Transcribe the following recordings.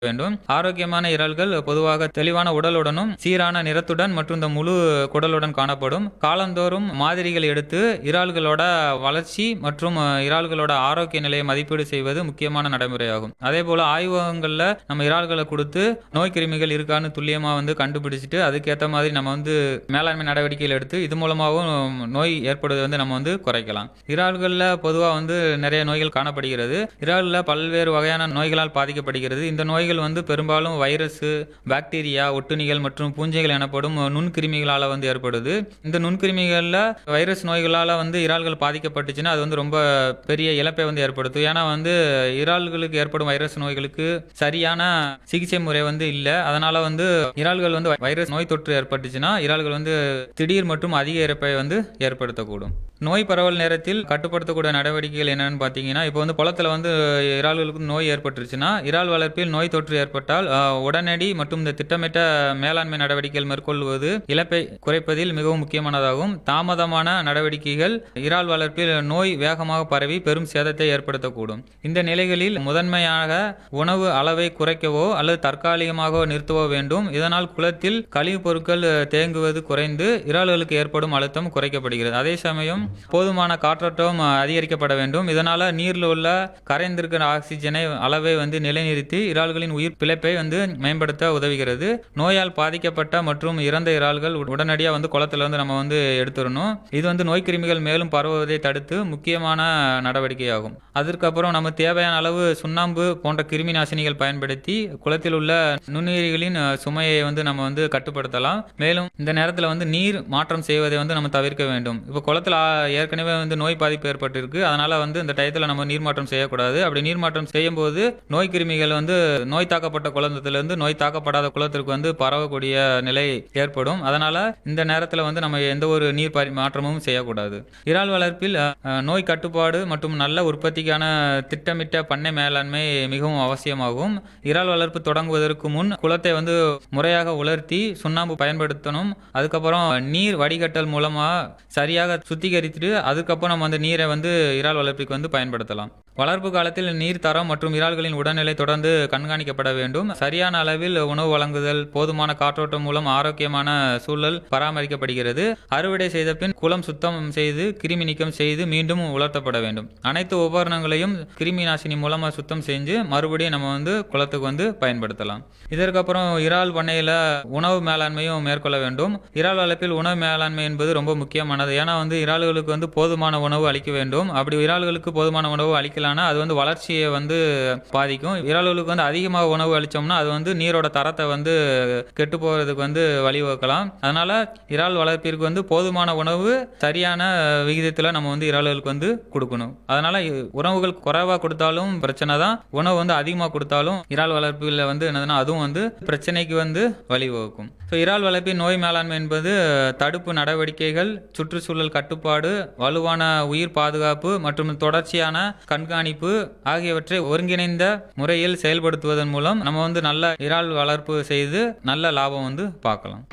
வேண்டும் ஆரோக்கியமான இறால்கள் பொதுவாக தெளிவான உடலுடனும் சீரான நிறத்துடன் மற்றும் இந்த முழு குடலுடன் காணப்படும் காலந்தோறும் மாதிரிகள் எடுத்து இறால்களோட வளர்ச்சி மற்றும் அஹ், இறால்களோட ஆரோக்கிய நிலையை மதிப்பீடு செய்வது முக்கியமான நடைமுறையாகும் அதே போல ஆய்வகங்களில் நம்ம இறால்களை கொடுத்து நோய் கிருமிகள் இருக்கான்னு துல்லியமாக வந்து கண்டுபிடிச்சிட்டு அதுக்கேற்ற மாதிரி நம்ம வந்து மேலாண்மை நடவடிக்கைகள் எடுத்து இது மூலமாகவும் நோய் ஏற்படுவதை வந்து நம்ம வந்து குறைக்கலாம் இறால்களில் பொதுவாக வந்து நிறைய நோய்கள் காணப்படுகிறது இறாலில் பல்வேறு வகையான நோய்களால் பாதிக்கப்படுகிறது இந்த நோய்கள் வந்து பெரும்பாலும் வைரஸ் பாக்டீரியா ஒட்டுண்ணிகள் மற்றும் பூஞ்சைகள் எனப்படும் நுண்கிருமிகளால் வந்து ஏற்படுது இந்த நுண்கிருமிகளில் வைரஸ் நோய்களால் வந்து இறால்கள் பாதிக்கப்பட்டுச்சுன்னா அது வந்து ரொம்ப பெரிய இழப்பை வந்து ஏற்படுத்தும் ஏன்னா வந்து இறால்களுக்கு ஏற்படும் வைரஸ் நோய்களுக்கு சரியான சிகிச்சை முறை வந்து இல்லை அதனால வந்து இறால்கள் வந்து வைரஸ் நோய் தொற்று ஏற்பட்டுச்சுன்னா இறால்கள் வந்து திடீர் மற்றும் அதிக இறப்பை வந்து ஏற்படுத்தக்கூடும் நோய் பரவல் நேரத்தில் கட்டுப்படுத்தக்கூடிய நடவடிக்கைகள் என்னன்னு பார்த்தீங்கன்னா இப்போ வந்து குளத்தில் வந்து இறால்களுக்கு நோய் ஏற்பட்டுருச்சுன்னா இறால் வளர்ப்பில் நோய் தொற்று ஏற்பட்டால் ஆஹ், உடனடி மற்றும் இந்த திட்டமிட்ட மேலாண்மை நடவடிக்கைகள் மேற்கொள்வது இழப்பை குறைப்பதில் மிகவும் முக்கியமானதாகும் தாமதமான நடவடிக்கைகள் இறால் வளர்ப்பில் நோய் வேகமாக பரவி பெரும் சேதத்தை ஏற்படுத்தக்கூடும் இந்த நிலைகளில் முதன்மையாக உணவு அளவை குறைக்கவோ அல்லது தற்காலிகமாக நிறுத்தவோ வேண்டும் இதனால் குளத்தில் கழிவுப் பொருட்கள் தேங்குவது குறைந்து இறால்களுக்கு ஏற்படும் அழுத்தம் குறைக்கப்படுகிறது அதே சமயம் போதுமான காற்றோட்டம் அதிகரிக்கப்பட வேண்டும் இதனால நீரில் உள்ள கரைந்திருக்கிற ஆக்சிஜனை அளவை வந்து நிலைநிறுத்தி இறால்களின் உயிர் பிழைப்பை வந்து மேம்படுத்த உதவுகிறது நோயால் பாதிக்கப்பட்ட மற்றும் இறந்த இறால்கள் உடனடியாக வந்து குளத்துல வந்து நம்ம வந்து எடுத்துடணும் இது வந்து நோய் கிருமிகள் மேலும் பரவுவதை தடுத்து முக்கியமான நடவடிக்கையாகும் அதற்கப்புறம் நம்ம தேவையான அளவு சுண்ணாம்பு போன்ற கிருமி நாசினிகள் பயன்படுத்தி குளத்தில் உள்ள நுண்ணுயிரிகளின் அஹ், சுமையை வந்து நம்ம வந்து கட்டுப்படுத்தலாம் மேலும் இந்த நேரத்தில் வந்து நீர் மாற்றம் செய்வதை வந்து நம்ம தவிர்க்க வேண்டும் இப்போ குளத்தில் ஆ, ஏற்கனவே வந்து நோய் பாதிப்பு ஏற்பட்டிருக்கு அதனால வந்து இந்த டயத்தில் நம்ம நீர் மாற்றம் செய்யக்கூடாது அப்படி நீர் மாற்றம் செய்யும் போது நோய் கிருமிகள் வந்து நோய் தாக்கப்பட்ட குளத்திலிருந்து நோய் தாக்கப்படாத குளத்திற்கு வந்து பரவக்கூடிய நிலை ஏற்படும் அதனால இந்த நேரத்தில் வந்து நம்ம எந்த ஒரு நீர் பரி மாற்றமும் செய்யக்கூடாது இறால் வளர்ப்பில் அஹ், அஹ், நோய் கட்டுப்பாடு மற்றும் நல்ல உற்பத்திக்கான திட்டமிட்ட பண்ணை மேலாண்மை மிகவும் அவசியமாகும் இறால் வளர்ப்பு தொடங்குவதற்கு முன் குளத்தை வந்து முறையாக உலர்த்தி சுண்ணாம்பு பயன்படுத்தணும் அதுக்கப்புறம் நீர் வடிகட்டல் மூலமா சரியாக சுத்திகரித்துட்டு அதுக்கப்புறம் நம்ம அந்த நீரை வந்து இறால் வளர்ப்புக்கு வந்து பயன்படுத்தலாம் வளர்ப்பு காலத்தில் நீர் தரம் மற்றும் இறால்களின் உடல்நிலை தொடர்ந்து கண்காணிக்கப்பட வேண்டும் சரியான அளவில் உணவு வழங்குதல் போதுமான காற்றோட்டம் மூலம் ஆரோக்கியமான சூழல் பராமரிக்கப்படுகிறது அறுவடை செய்த பின் குளம் சுத்தம் செய்து கிருமி நீக்கம் செய்து மீண்டும் உலர்த்தப்பட வேண்டும் அனைத்து உபகரணங்களையும் கிருமி நாசினி மூலமா சுத்தம் செஞ்சு மறுபடியும் நம்ம வந்து குளத்துக்கு வந்து பயன்படுத்தலாம் இதற்கப்புறம் இறால் பண்ணையில் உணவு மேலாண்மையும் மேற்கொள்ள வேண்டும் இறால் வளர்ப்பில் உணவு மேலாண்மை என்பது ரொம்ப முக்கியமானது ஏன்னா வந்து இறால்களுக்கு வந்து போதுமான உணவு அளிக்க வேண்டும் அப்படி இறால்களுக்கு போதுமான உணவு அளிக்கலாம்னா அது வந்து வளர்ச்சியை வந்து பாதிக்கும் இறால்களுக்கு வந்து அதிகமாக உணவு அளித்தோம்னா அது வந்து நீரோட தரத்தை வந்து கெட்டு போகிறதுக்கு வந்து வழிவகுக்கலாம் அதனால இறால் வளர்ப்பிற்கு வந்து போதுமான உணவு சரியான விகிதத்தில் நம்ம வந்து இறால்களுக்கு வந்து கொடுக்கணும் அதனால இ- உணவுகள் குறைவாக கொடுத்தாலும் பிரச்சனை தான் உணவு வந்து அதிகமாக கொடுத்தாலும் இறால் வளர்ப்பில் வந்து என்னதுன்னா அதுவும் வந்து பிரச்சனைக்கு வந்து வழிவகுக்கும் ஸோ இறால் வளர்ப்பின் நோய் மேலாண்மை என்பது தடுப்பு நடவடிக்கைகள் சுற்றுச்சூழல் கட்டுப்பாடு வலுவான உயிர் பாதுகாப்பு மற்றும் தொடர்ச்சியான கண்காணிப்பு ஆகியவற்றை ஒருங்கிணைந்த முறையில் செயல்படுத்துவதன் மூலம் நம்ம வந்து நல்ல இறால் வளர்ப்பு செய்து நல்ல லாபம் வந்து பார்க்கலாம்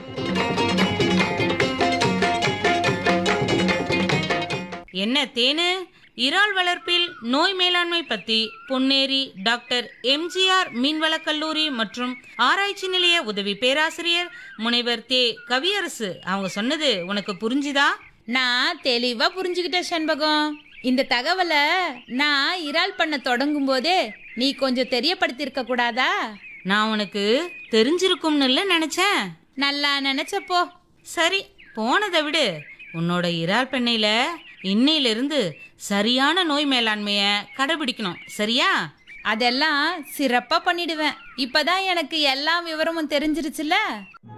என்ன தேனு இறால் வளர்ப்பில் நோய் மேலாண்மை பத்தி பொன்னேரி டாக்டர் எம்ஜிஆர் மீன்வளக் கல்லூரி மற்றும் ஆராய்ச்சி நிலைய உதவி பேராசிரியர் முனைவர் தே கவியரசு அவங்க சொன்னது உனக்கு புரிஞ்சுதா நான் தெளிவா புரிஞ்சுக்கிட்டேன் செண்பகம் இந்த தகவலை நான் இறால் பண்ண தொடங்கும் போதே நீ கொஞ்சம் தெரியப்படுத்தியிருக்க கூடாதா நான் உனக்கு தெரிஞ்சிருக்கும்னு நினைச்சேன் நல்லா நினைச்சப்போ சரி போனதை விடு உன்னோட இறால் பண்ணையில இன்னையிலிருந்து சரியான நோய் மேலாண்மைய கடைபிடிக்கணும் சரியா அதெல்லாம் சிறப்பா பண்ணிடுவேன் இப்பதான் எனக்கு எல்லா விவரமும் தெரிஞ்சிருச்சுல